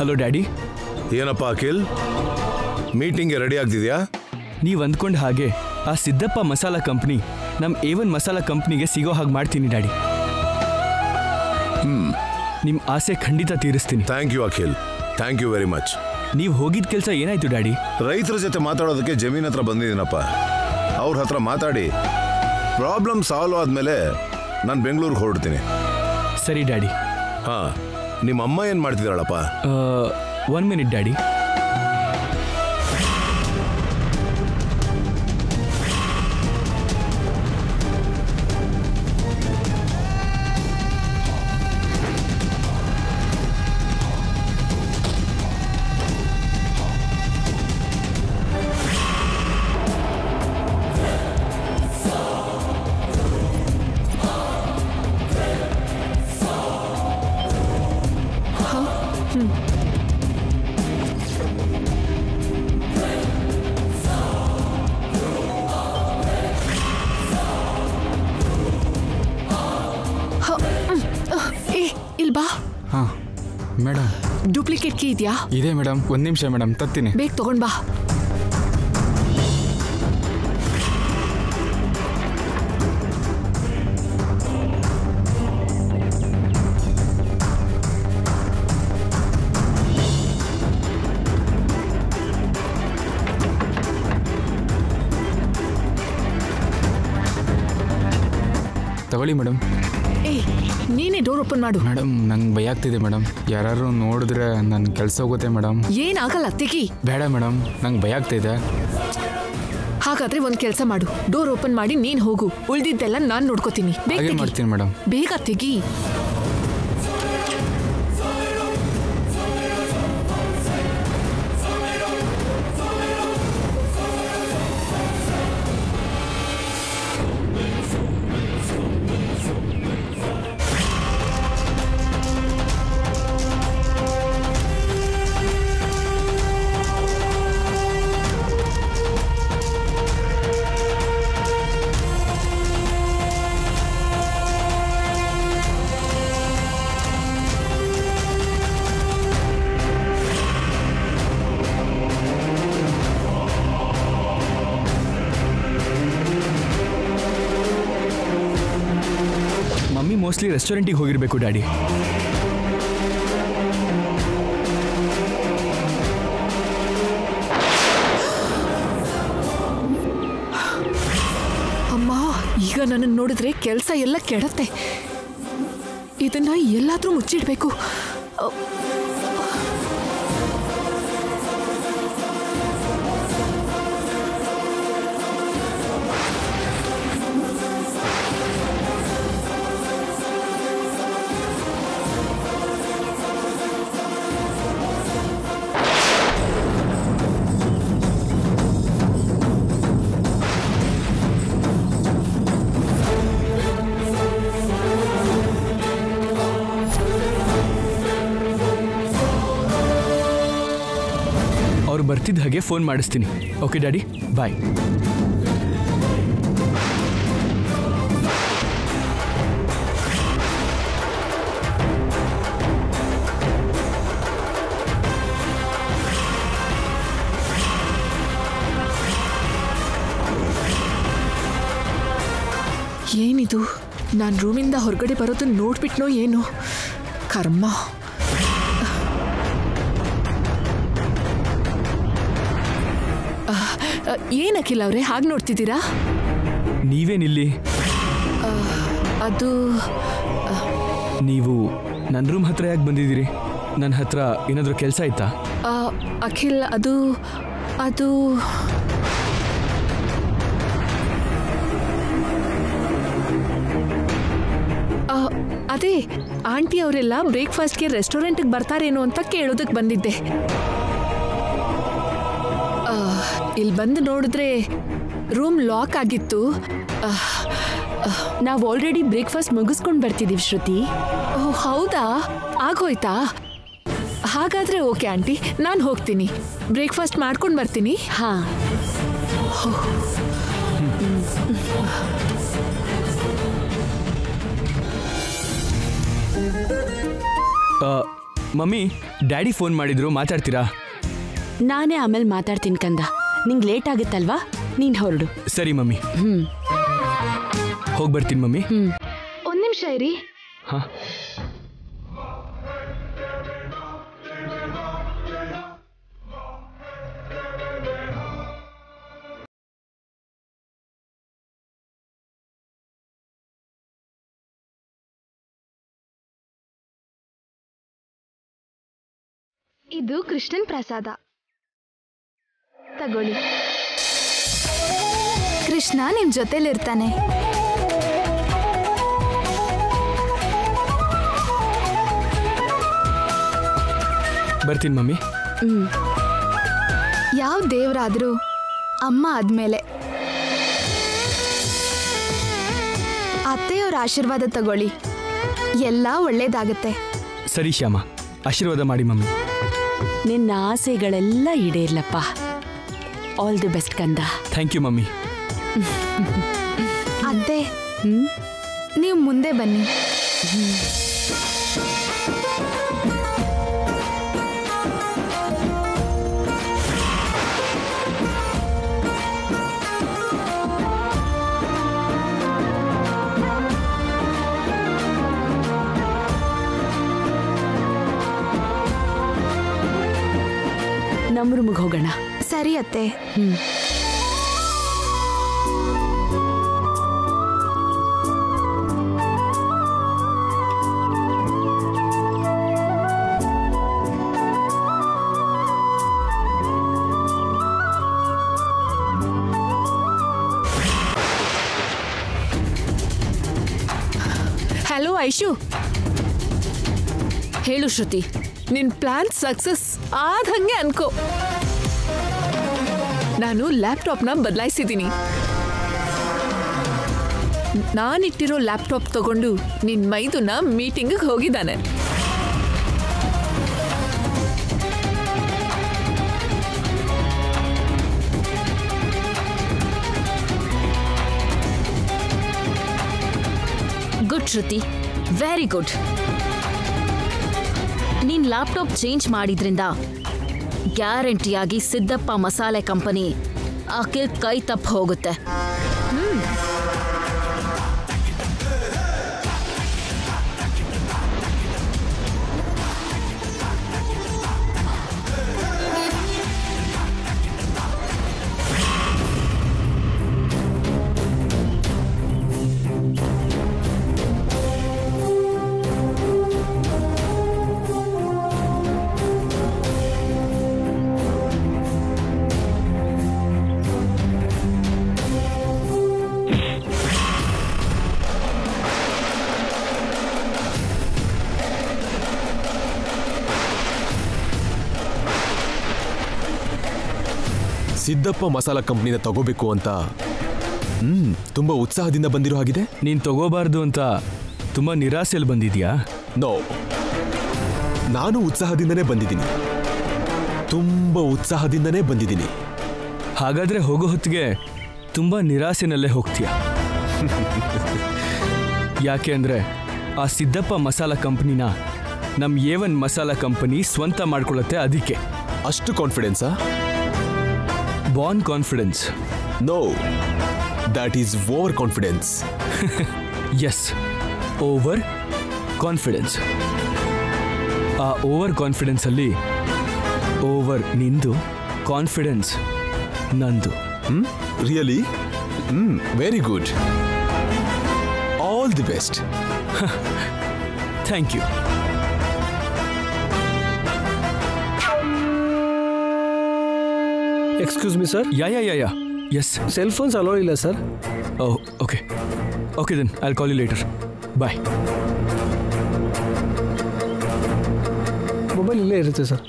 Hello daddy ಏನಪ್ಪ Akhil ಮೀಟಿಂಗ್ಗೆ ready ಆಗ್ತಿದ್ಯಾ ನೀವು ಅಂದ್ಕೊಂಡ ಹಾಗೆ ಆ ಸಿದ್ದಪ್ಪ ಮಸಾಲ ಕಂಪ್ನಿ ನಮ್ಮ ಎ ಒನ್ ಮಸಾಲ ಕಂಪ್ನಿಗೆ ಸಿಗೋ ಹಾಗೆ ಮಾಡ್ತೀನಿ ಡ್ಯಾಡಿ ನಿಮ್ಮ ಆಸೆ ಖಂಡಿತ ತೀರಿಸ್ತೀನಿ thank you Akhil thank you very much ನೀವು ಹೋಗಿದ ಕೆಲಸ ಏನಾಯ್ತು ಡ್ಯಾಡಿ ರೈತರ ಜೊತೆ ಮಾತಾಡೋದಕ್ಕೆ ಜಮೀನ್ ಹತ್ರ ಬಂದಿದ್ದೀನಪ್ಪ ಅವ್ರ ಹತ್ರ ಮಾತಾಡಿ ಪ್ರಾಬ್ಲಮ್ ಸಾಲ್ವ್ ಆದಮೇಲೆ ನಾನು ಬೆಂಗಳೂರಿಗೆ ಹೊರಡ್ತೀನಿ ಸರಿ ಡ್ಯಾಡಿ ಹಾಂ ನಿಮ್ಮ ಅಮ್ಮ ಏನು ಮಾಡ್ತಿದ್ದಾಳಪ್ಪ ಒನ್ ಮಿನಿಟ್ ಡ್ಯಾಡಿ ಏ ಇಲ್ ಬಾ ಹಾಂ ಮೇಡಮ್ ಡೂಪ್ಲಿಕೇಟ್ ಕೀ ಇದೆಯಾ ಇದೆ ಮೇಡಮ್ ಒಂದು ನಿಮಿಷ ಮೇಡಮ್ ತತ್ತೀನಿ ಬೇಗ ತಗೊಂಡ್ ಬಾ ತಗೊಳ್ಳಿ ಮೇಡಮ್ ಏ ನೀನೇ ಡೋರ್ ಓಪನ್ ಮಾಡು ಮೇಡಮ್ ನಂಗೆ ಭಯ ಆಗ್ತಿದೆ ಮೇಡಮ್ ಯಾರು ನೋಡಿದ್ರೆ ನನ್ನ ಕೆಲಸ ಹೋಗುತ್ತೆ ಮೇಡಮ್ ಏನಾಗಲ್ಲ ತೆಗಿ ಬೇಡ ಮೇಡಮ್ ನಂಗೆ ಭಯ ಆಗ್ತಿದೆ ಹಾಗಾದ್ರೆ ಒಂದ್ ಕೆಲಸ ಮಾಡು ಡೋರ್ ಓಪನ್ ಮಾಡಿ ನೀನ್ ಹೋಗು ಉಳ್ದಿದ್ದೆಲ್ಲ ನಾನ್ ನೋಡ್ಕೋತೀನಿ ಬೇಗ ಹಾಗೆ ತೆಗಿ. ಮಾಡ್ತೀನಿ ಮೇಡಮ್ ಬೇಗ ತೆಗಿ ಮಮ್ಮಿ ಮೋಸ್ಟ್ಲಿ ರೆಸ್ಟೋರೆಂಟಿಗೆ ಹೋಗಿರ್ಬೇಕು ಡ್ಯಾಡಿ ಅಮ್ಮ ಈಗ ನನ್ನನ್ನು ನೋಡಿದ್ರೆ ಕೆಲಸ ಎಲ್ಲ ಕೆಡತ್ತೆ ಇದನ್ನ ಎಲ್ಲಾದ್ರೂ ಮುಚ್ಚಿಡ್ಬೇಕು ಅ, ಅವ್ರು ಬರ್ತಿದ್ದ ಹಾಗೆ ಫೋನ್ ಮಾಡಿಸ್ತೀನಿ ಓಕೆ ಡ್ಯಾಡಿ ಬಾಯ್ ಏನಿದು ನಾನು ರೂಮಿಂದ ಹೊರಗಡೆ ಬರೋದನ್ನ ನೋಡ್ಬಿಟ್ನೋ ಏನು ಕರ್ಮ ಏನಕ್ಕಿಲ್ಲ ಅವ್ರೆ ಹಾಗೆ ನೋಡ್ತಿದ್ದೀರಾ ನೀವೇನಿಲ್ಲಿ ಅದು ನೀವು ನನ್ನ ರೂಮ್ ಹತ್ರ ಯಾಕೆ ಬಂದಿದ್ದೀರಿ ನನ್ನ ಹತ್ರ ಏನಾದರೂ ಕೆಲಸ ಆಯ್ತಾ ಆ, ಅಖಿಲ್ ಅದು ಅದು ಆ, ಅದೇ ಆಂಟಿ ಅವರೆಲ್ಲ ಬ್ರೇಕ್ಫಾಸ್ಟ್ಗೆ ರೆಸ್ಟೋರೆಂಟ್ಗೆ ಬರ್ತಾರೇನೋ ಅಂತ ಕೇಳೋದಕ್ಕೆ ಬಂದಿದ್ದೆ ಇಲ್ಲಿ ಬಂದು ನೋಡಿದ್ರೆ ರೂಮ್ ಲಾಕ್ ಆಗಿತ್ತು ನಾವು ಆಲ್ರೆಡಿ ಬ್ರೇಕ್ಫಾಸ್ಟ್ ಮುಗಿಸ್ಕೊಂಡು ಬರ್ತಿದ್ದೀವಿ ಶ್ರುತಿ ಓ ಹೌದಾ ಆಗೋಯ್ತಾ ಹಾಗಾದ್ರೆ ಓಕೆ ಆಂಟಿ ನಾನು ಹೋಗ್ತೀನಿ ಬ್ರೇಕ್ಫಾಸ್ಟ್ ಮಾಡ್ಕೊಂಡು ಬರ್ತೀನಿ ಹಾ ಮಮ್ಮಿ ಡ್ಯಾಡಿ ಫೋನ್ ಮಾಡಿದ್ರು ಮಾತಾಡ್ತೀರಾ ನಾನೇ ಆಮೇಲೆ ಮಾತಾಡ್ತೀನಿ ಕಂದ ನಿಂಗೆ ಲೇಟ್ ಆಗುತ್ತಲ್ವಾ ನೀನ್ ಹೊರಡು ಸರಿ ಮಮ್ಮಿ ಹ್ಮ್ ಹೋಗಿ ಬರ್ತೀನಿ ಮಮ್ಮಿ ಒಂದ್ ನಿಮಿಷ ಇರಿ ಹಾ ಇದು ಕೃಷ್ಣನ್ ಪ್ರಸಾದ ತಗೊಳ್ಳಿ ಕೃಷ್ಣ ನಿಮ್ ಜೊತೆಲಿರ್ತಾನೆ ಬರ್ತೀನಿ ಮಮ್ಮಿ ಹ್ಮ್ ಯಾವ ದೇವರಾದ್ರೂ ಅಮ್ಮ ಆದ್ಮೇಲೆ ಅತ್ತೆಯವ್ರ ಆಶೀರ್ವಾದ ತಗೊಳ್ಳಿ ಎಲ್ಲ ಒಳ್ಳೇದಾಗತ್ತೆ ಸರಿ ಶ್ಯಾಮ ಆಶೀರ್ವಾದ ಮಾಡಿ ಮಮ್ಮಿ ನಿನ್ನ ಆಸೆಗಳೆಲ್ಲ ಈಡೇರ್ಲಪ್ಪ ಆಲ್ ದಿ ಬೆಸ್ಟ್ ಕಂದ ಥ್ಯಾಂಕ್ ಯು ಮಮ್ಮಿ ಅತ್ತೆ ಹ್ಮ್ ನೀವು ಮುಂದೆ ಬನ್ನಿ ನಮ್ಮ ರೂಮಿಗೆ ಹೋಗೋಣ ಸರಿ ಅತ್ತೆ ಹ್ಮ್ ಹಲೋ ಐಶು ಹೇಳು ಶ್ರುತಿ ನಿನ್ ಪ್ಲಾನ್ ಸಕ್ಸಸ್ ಆದಂಗೆ ಅನ್ಕೋ ನಾನು ಲ್ಯಾಪ್ಟಾಪ್ನ ಬದಲಾಯಿಸಿದ್ದೀನಿ ನಾನಿಟ್ಟಿರೋ ಲ್ಯಾಪ್ಟಾಪ್ ತಗೊಂಡು ನಿನ್ ಮೈದುನ ಮೀಟಿಂಗ್ ಹೋಗಿದ್ದಾನೆ ಗುಡ್ ಶ್ರುತಿ ವೆರಿ ಗುಡ್ ನೀನ್ ಲ್ಯಾಪ್ಟಾಪ್ ಚೇಂಜ್ ಮಾಡಿದ್ರಿಂದ ಗ್ಯಾರಂಟಿಯಾಗಿ ಸಿದ್ದಪ್ಪ ಮಸಾಲೆ ಕಂಪನಿ ಆಕೆ ಕೈ ತಪ್ಪು ಹೋಗುತ್ತೆ ಸಿದ್ದಪ್ಪ ಮಸಾಲ ಕಂಪ್ನಿನ ತಗೋಬೇಕು ಅಂತ ಹ್ಮ್ ತುಂಬಾ ಉತ್ಸಾಹದಿಂದ ಬಂದಿರೋ ಹಾಗಿದೆ ನೀನ್ ತಗೋಬಾರ್ದು ಅಂತ ತುಂಬಾ ನಿರಾಸೆಯಲ್ಲಿ ಬಂದಿದ್ಯಾ ನೋ ನಾನು ಉತ್ಸಾಹದಿಂದನೇ ಬಂದಿದ್ದೀನಿ ತುಂಬಾ ಉತ್ಸಾಹದಿಂದನೇ ಬಂದಿದ್ದೀನಿ ಹಾಗಾದ್ರೆ ಹೋಗೋ ಹೊತ್ತಿಗೆ ತುಂಬಾ ನಿರಾಸೆನಲ್ಲೇ ಹೋಗ್ತೀಯ ಯಾಕೆ ಅಂದ್ರೆ ಆ ಸಿದ್ದಪ್ಪ ಮಸಾಲ ಕಂಪ್ನಿನ ನಮ್ ಏವನ್ ಮಸಾಲ ಕಂಪನಿ ಸ್ವಂತ ಮಾಡ್ಕೊಳ್ಳುತ್ತೆ ಅದಕ್ಕೆ ಅಷ್ಟು ಕಾನ್ಫಿಡೆನ್ಸಾ ಬಾನ್ confidence no that is over confidence yes over confidence ಆ ಓವರ್ ಕಾನ್ಫಿಡೆನ್ಸ್ ಅಲ್ಲಿ ಓವರ್ ನಿಂದು ಕಾನ್ಫಿಡೆನ್ಸ್ ನಂದು hmm really hmm very good all the best thank you excuse me sir yeah yeah yeah yeah yes cell phones hello ಇಲ್ಲ sir oh okay okay then I call you later bye mobile ಇಲ್ಲೇ ಇರುತ್ತೆ sir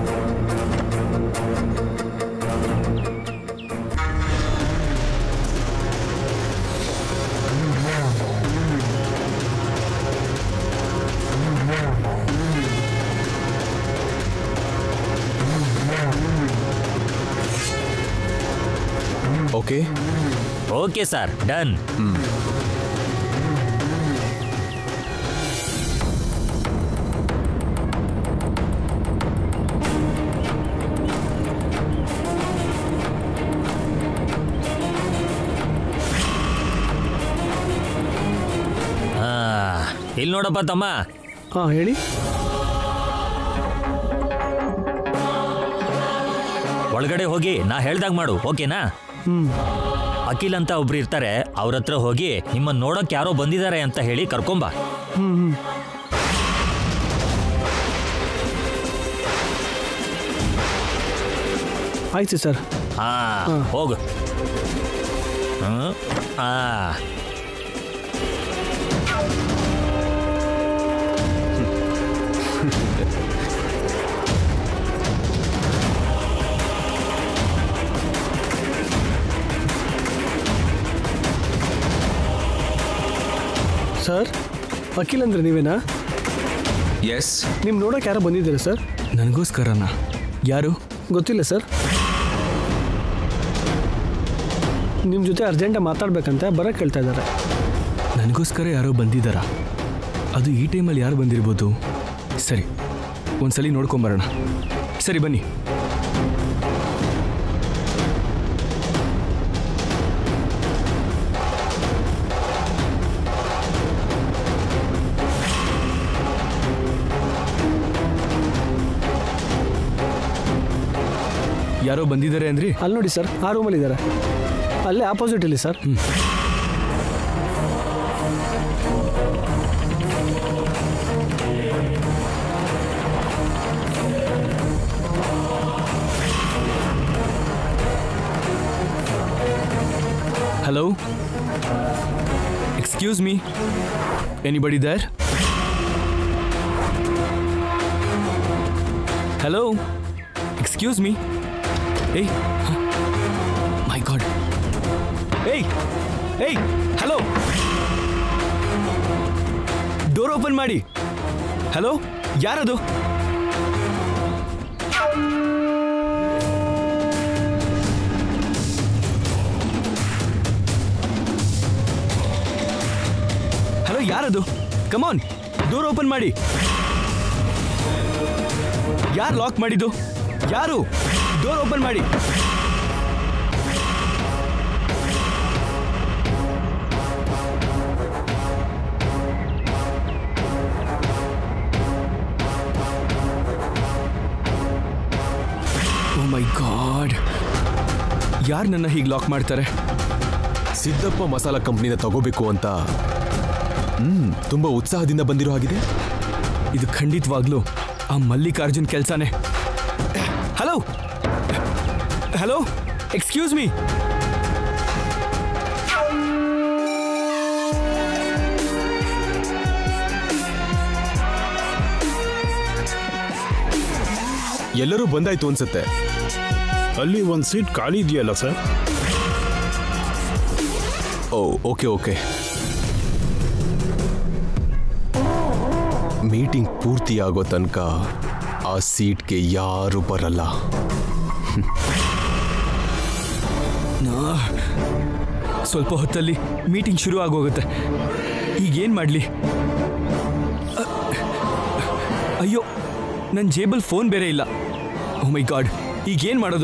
okay okay sir done ಇಲ್ಲಿ ನೋಡಪ್ಪ ತಮ್ಮ ಹಾಂ ಹೇಳಿ ಒಳಗಡೆ ಹೋಗಿ ನಾ ಹೇಳ್ದಾಗ ಮಾಡು ಓಕೆನಾ ಹ್ಞೂ ಅಖಿಲ್ ಅಂತ ಒಬ್ರು ಇರ್ತಾರೆ ಅವ್ರ ಹತ್ರ ಹೋಗಿ ನಿಮ್ಮನ್ನ ನೋಡಕ್ ಯಾರೋ ಬಂದಿದ್ದಾರೆ ಅಂತ ಹೇಳಿ ಕರ್ಕೊಂಬ ಹ್ಞೂ ಹ್ಞೂ ಆಯ್ತು ಸರ್ ಹಾ ಹ್ಮ್. ಹೋಗು ಹ್ಮ್ ಆ ಸರ್ ಅಖಿಲ್ ಅಂದ್ರೆ ನೀವೇನಾ ಎಸ್ ನಿಮ್ಮ ನೋಡೋಕೆ ಯಾರೋ ಬಂದಿದ್ದೀರಾ ಸರ್ ನನಗೋಸ್ಕರನಾ ಯಾರು ಗೊತ್ತಿಲ್ಲ ಸರ್ ನಿಮ್ಮ ಜೊತೆ ಅರ್ಜೆಂಟಾಗಿ ಮಾತಾಡ್ಬೇಕಂತ ಬರೋಕ್ಕೆ ಕೇಳ್ತಾ ಇದ್ದಾರೆ ನನಗೋಸ್ಕರ ಯಾರೋ ಬಂದಿದ್ದಾರಾ ಅದು ಈ ಟೈಮಲ್ಲಿ ಯಾರು ಬಂದಿರ್ಬೋದು ಸರಿ ಒಂದ್ಸಲಿ ನೋಡ್ಕೊಂಬರೋಣ ಸರಿ ಬನ್ನಿ ಯಾರೋ ಬಂದಿದ್ದಾರೆ ಅಂದ್ರಿ ಅಲ್ಲಿ ನೋಡಿ ಸರ್ ಆ ರೂಮಲ್ಲಿ ಇದ್ದಾರೆ ಅಲ್ಲೇ ಆಪೋಸಿಟ್ ಇಲ್ಲಿ sir hello excuse me anybody there hello excuse me ಏಯ್ ಮೈ ಗಾಡ್ ಏಯ್ ಏಯ್ ಹಲೋ ಡೋರ್ ಓಪನ್ ಮಾಡಿ ಹಲೋ ಯಾರದು ಹಲೋ ಯಾರದು ಕಮಾನ್ ಡೋರ್ ಓಪನ್ ಮಾಡಿ ಯಾರು ಲಾಕ್ ಮಾಡಿದ್ದು ಯಾರು ಡೋರ್ ಓಪನ್ ಮಾಡಿ ಓ ಮೈ ಗಾಡ್ ಯಾರು ನನ್ನ ಹೀಗೆ ಲಾಕ್ ಮಾಡ್ತಾರೆ ಸಿದ್ದಪ್ಪ ಮಸಾಲ ಕಂಪ್ನಿನ ತಗೋಬೇಕು ಅಂತ ಹ್ಮ್ ತುಂಬಾ ಉತ್ಸಾಹದಿಂದ ಬಂದಿರೋ ಹಾಗಿದೆ ಇದು ಖಂಡಿತವಾಗ್ಲೂ ಆ ಮಲ್ಲಿಕಾರ್ಜುನ್ ಕೆಲಸನೇ ಹಲೋ ಹಲೋ ಎಕ್ಸ್ಕ್ಯೂಸ್ ಮೀ ಎಲ್ಲರೂ ಬಂದಾಯ್ತು ಅನ್ಸುತ್ತೆ ಅಲ್ಲಿ ಒಂದು ಸೀಟ್ ಖಾಲಿ ಇದೆಯಲ್ಲ sir oh okay okay meeting ಪೂರ್ತಿ ಆಗೋ ತನಕ ಆ ಸೀಟ್ಗೆ ಯಾರು ಬರಲ್ಲ ನಾ- ಸ್ವಲ್ಪ ಹೊತ್ತಲ್ಲಿ ಮೀಟಿಂಗ್ ಶುರು ಆಗೋಗುತ್ತೆ ಈಗೇನು ಮಾಡಲಿ ಅಯ್ಯೋ ನನ್ನ ಜೇಬಲ್ ಫೋನ್ ಬೇರೆ ಇಲ್ಲ ಓ ಮೈ ಗಾಡ್ ಈಗೇನು ಮಾಡೋದು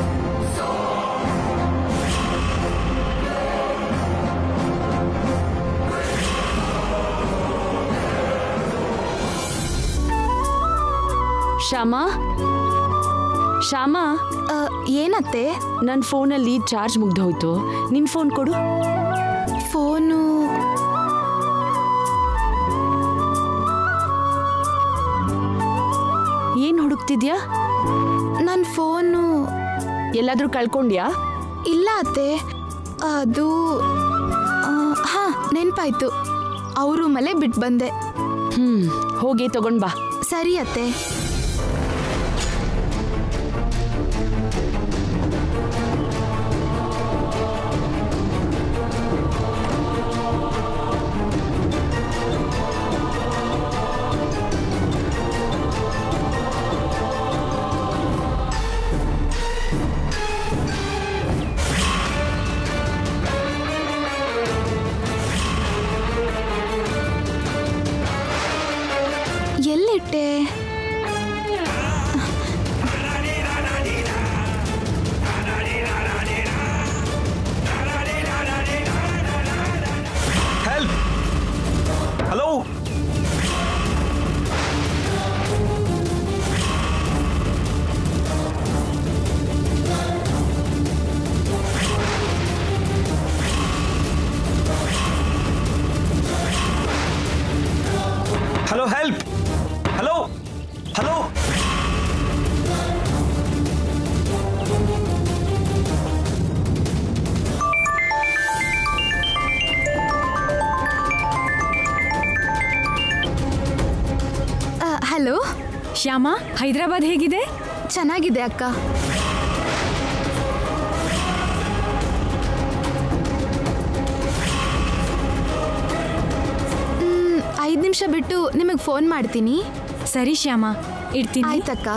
ಶ್ಯಾಮಾ ಶ್ಯಾಮಾ ಏನತ್ತೆ ನನ್ನ ಫೋನಲ್ಲಿ ಚಾರ್ಜ್ ಮುಗ್ದು ಹೋಯ್ತು ನಿನ್ನ ಫೋನ್ ಕೊಡು ಫೋನು ಏನು ಹುಡುಕ್ತಿದ್ಯಾ ನನ್ನ ಫೋನು ಎಲ್ಲಾದ್ರೂ ಕಳ್ಕೊಂಡ್ಯಾ ಇಲ್ಲ ಅತ್ತೆ ಅದು ಆ, ಹಾ ನೆನ್ಪಾಯ್ತು ಅವ್ರ ರೂಮಲ್ಲೇ ಬಿಟ್ಟು ಬಂದೆ ಹ್ಮ್ ಹೋಗಿ ತಗೊಂಡ್ ಬಾ ಸರಿ ಅತ್ತೆ ಎಲ್ಲಿಟ್ಟೆ ಶ್ಯಾಮ ಹೈದರಾಬಾದ್ ಹೇಗಿದೆ ಚೆನ್ನಾಗಿದೆ ಅಕ್ಕ ಐದು ನಿಮಿಷ ಬಿಟ್ಟು ನಿಮಗೆ ಫೋನ್ ಮಾಡ್ತೀನಿ ಸರಿ ಶ್ಯಾಮ ಇಡ್ತೀನಿ ಆಯ್ತಕ್ಕ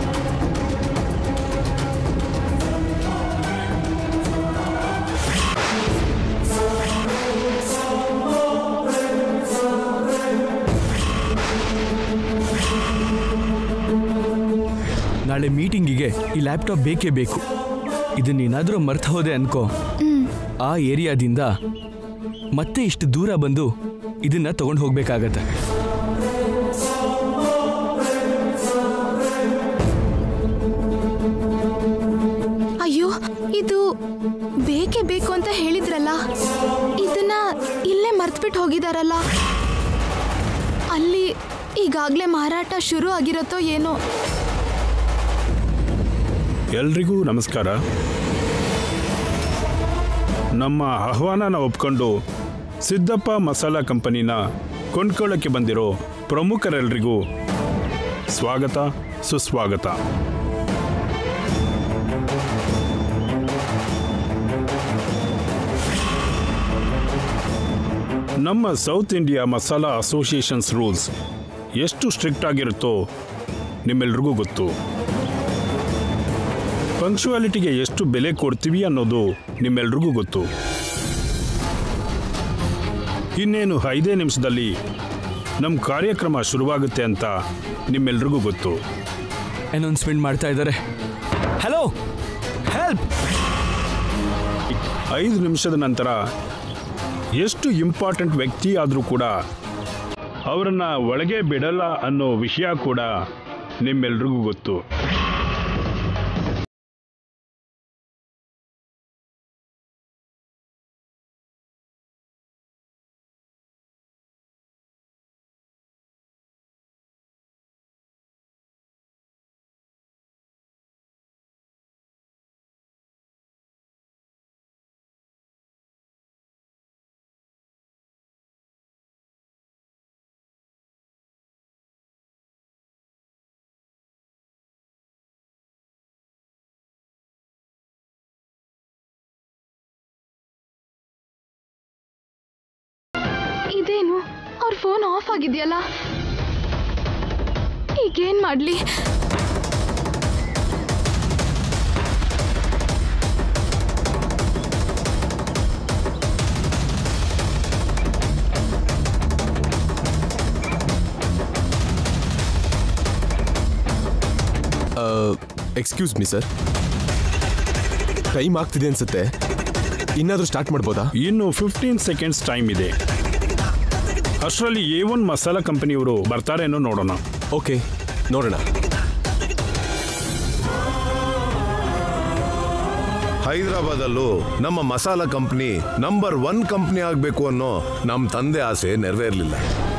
ನಾಳೆ ಮೀಟಿಂಗಿಗೆ ಈ ಲ್ಯಾಪ್ಟಾಪ್ ಬೇಕೇ ಬೇಕು ಇದನ್ನೇನಾದರೂ ಮರ್ತು ಹೋದೆ ಅನ್ಕೋ ಆ ಏರಿಯಾದಿಂದ ಮತ್ತೆ ಇಷ್ಟು ದೂರ ಬಂದು ಇದನ್ನ ತಗೊಂಡು ಹೋಗ್ಬೇಕಾಗತ್ತೆ ಅಯ್ಯೋ ಇದು ಬೇಕೇ ಬೇಕು ಅಂತ ಹೇಳಿದ್ರಲ್ಲ ಇದನ್ನ ಇಲ್ಲೇ ಮರ್ತ್ಬಿಟ್ಟು ಹೋಗಿದಾರಲ್ಲ ಅಲ್ಲಿ ಈಗಾಗಲೇ ಮಾರಾಟ ಶುರು ಆಗಿರತ್ತೋ ಏನೋ ಎಲ್ರಿಗೂ ನಮಸ್ಕಾರ ನಮ್ಮ ಆಹ್ವಾನನ ಒಪ್ಕೊಂಡು ಸಿದ್ದಪ್ಪ ಮಸಾಲ ಕಂಪನಿನ ಕೊಂಡ್ಕೊಳ್ಳೋಕ್ಕೆ ಬಂದಿರೋ ಪ್ರಮುಖರೆಲ್ರಿಗೂ ಸ್ವಾಗತ ಸುಸ್ವಾಗತ ನಮ್ಮ south India masala associations rules ಎಷ್ಟು ಸ್ಟ್ರಿಕ್ಟ್ ಆಗಿರುತ್ತೋ ನಿಮ್ಮೆಲ್ರಿಗೂ ಗೊತ್ತು ಪಂಕ್ಚುಯಾಲಿಟಿಗೆ ಎಷ್ಟು ಬೆಲೆ ಕೊಡ್ತೀವಿ ಅನ್ನೋದು ನಿಮ್ಮೆಲ್ರಿಗೂ ಗೊತ್ತು ಇನ್ನೇನು ಐದೇ ನಿಮಿಷದಲ್ಲಿ ನಮ್ಮ ಕಾರ್ಯಕ್ರಮ ಶುರುವಾಗುತ್ತೆ ಅಂತ ನಿಮ್ಮೆಲ್ರಿಗೂ ಗೊತ್ತು ಅನೌನ್ಸ್ಮೆಂಟ್ ಮಾಡ್ತಾ ಇದ್ದಾರೆ ಹಲೋ ಹೆಲ್ಪ್ ಐದು ನಿಮಿಷದ ನಂತರ ಎಷ್ಟು ಇಂಪಾರ್ಟೆಂಟ್ ವ್ಯಕ್ತಿ ಆದರೂ ಕೂಡ ಅವರನ್ನ ಒಳಗೆ ಬಿಡಲ್ಲ ಅನ್ನೋ ವಿಷಯ ಕೂಡ ನಿಮ್ಮೆಲ್ರಿಗೂ ಗೊತ್ತು ಇದೇನು ಅವ್ರ ಫೋನ್ ಆಫ್ ಆಗಿದೆಯಲ್ಲ ಈಗೇನ್ ಮಾಡ್ಲಿ ಎಕ್ಸ್ಕ್ಯೂಸ್ ಮಿ ಸರ್ ಟೈಮ್ ಆಗ್ತಿದೆ ಅನ್ಸುತ್ತೆ ಇನ್ನಾದರೂ ಸ್ಟಾರ್ಟ್ ಮಾಡ್ಬೋದಾ ಇನ್ನು ಫಿಫ್ಟೀನ್ ಸೆಕೆಂಡ್ಸ್ ಟೈಮ್ ಇದೆ ಅಷ್ಟರಲ್ಲಿ ಎ ಒನ್ ಮಸಾಲ ಕಂಪನಿಯವರು ಬರ್ತಾರೇನೋ ನೋಡೋಣ ಓಕೆ ನೋಡೋಣ ಹೈದರಾಬಾದಲ್ಲೂ ನಮ್ಮ masala company number one company ಆಗಬೇಕು ಅನ್ನೋ ನಮ್ಮ ತಂದೆ ಆಸೆ ನೆರವೇರಲಿಲ್ಲ